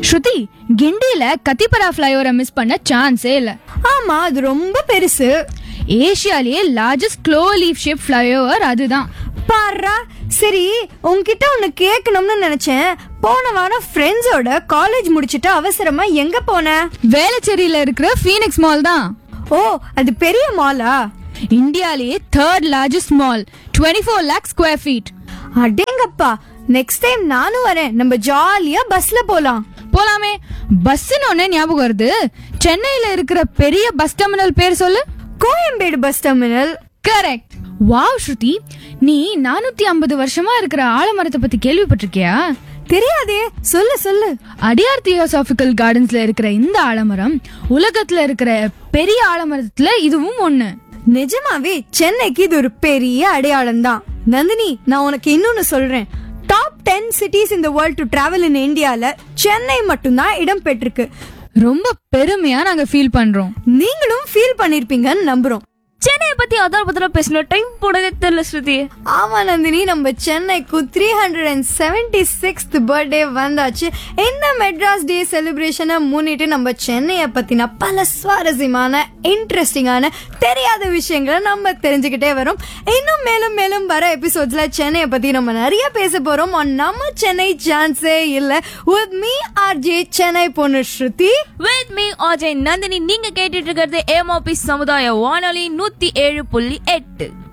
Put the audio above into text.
ஸ்ருதி கிண்டியில கத்திப்பரா ஃப்ளைஓவரை miss பண்ண சான்ஸே இல்ல ஆமா அது ரொம்ப பெருசு ஏசியாலேயே largest clover leaf shape flyover அதுதான் பாருடா சரி உன்கிட்ட ஒன்னு கேட்கணும்னு நினைச்சேன் போன வாரம் ஃப்ரெண்ட்ஸோட காலேஜ் முடிச்சிட்டு அவசரமா எங்க போன வேளச்சேரியில இருக்கிற ஃபீனிக்ஸ் மால் தான் ஓ அது பெரிய மாலா இந்தியாலேயே third largest mall twenty four lakh square feet அடேங்கப்பா நெக்ஸ்ட் டைம் நானும் வரேன் நம்ம ஜாலியா பஸ்ல போலாம் போலாமே பஸ்ன்னு ஒன்னே ஞாபகம் வருது சென்னையில இருக்கிற பெரிய பஸ் டெர்மினல் பேர் சொல்லு Koyambedu bus terminal correct wow Shruti நீ நானூத்தி ஐம்பது வருஷமா இருக்கிற ஆலமரத்தை பத்தி கேள்விப்பட்டிருக்கியா தெரியாதே சொல்லு சொல்லு அடியார் தியோசாபிக்கல் கார்டன்ஸ்ல இருக்கிற இந்த ஆலமரம் உலகத்துல இருக்கிற பெரிய ஆலமரத்துல இதுவும் ஒண்ணு நிஜமாவே சென்னைக்கு இது ஒரு பெரிய அடையாளம் தான் நந்தினி நான் உனக்கு இன்னொன்னு சொல்றேன் டாப் டென் சிட்டிஸ் இந்த வேர்ல்ட் டு டிராவல் இன் இந்தியால சென்னை மட்டும்தான் இடம் பெற்றிருக்கு ரொம்ப பெருமையா நாங்க ஃபீல் பண்றோம் நீங்களும் ஃபீல் பண்ணிருப்பீங்கன்னு நம்புறோம் சென்னையை பத்தி அதான் பத்திர பேசணும் டைம் போனதே தெரியல ஸ்ருதி ஆமா நந்தினி நம்ம சென்னைக்கு three hundred and seventy sixth birthday வந்தாச்சு இந்த மெட்ராஸ் டே செலிப்ரேஷனை முன்னிட்டு நம்ம சென்னையை பத்தின பல சுவாரஸ்யமான இன்ட்ரெஸ்டிங்கான தெரியாத விஷயங்களை நம்ம தெரிஞ்சுக்கிட்டே வரோம் இன்னும் மேலும் மேலும் வர எபிசோட்ஸ்ல சென்னையை பத்தி நம்ம நிறைய பேச போறோம் on நம்ம சென்னை சான்ஸே இல்ல with மீ ஆர்ஜே சென்னை பொண்ணு ஸ்ருதி வித் மீ அஜய் நந்தினி நீங்க கேட்டுட்டு இருக்கிறது ஏமாபி சமுதாய வானொலி நூத்தி ஏழு புள்ளி எட்டு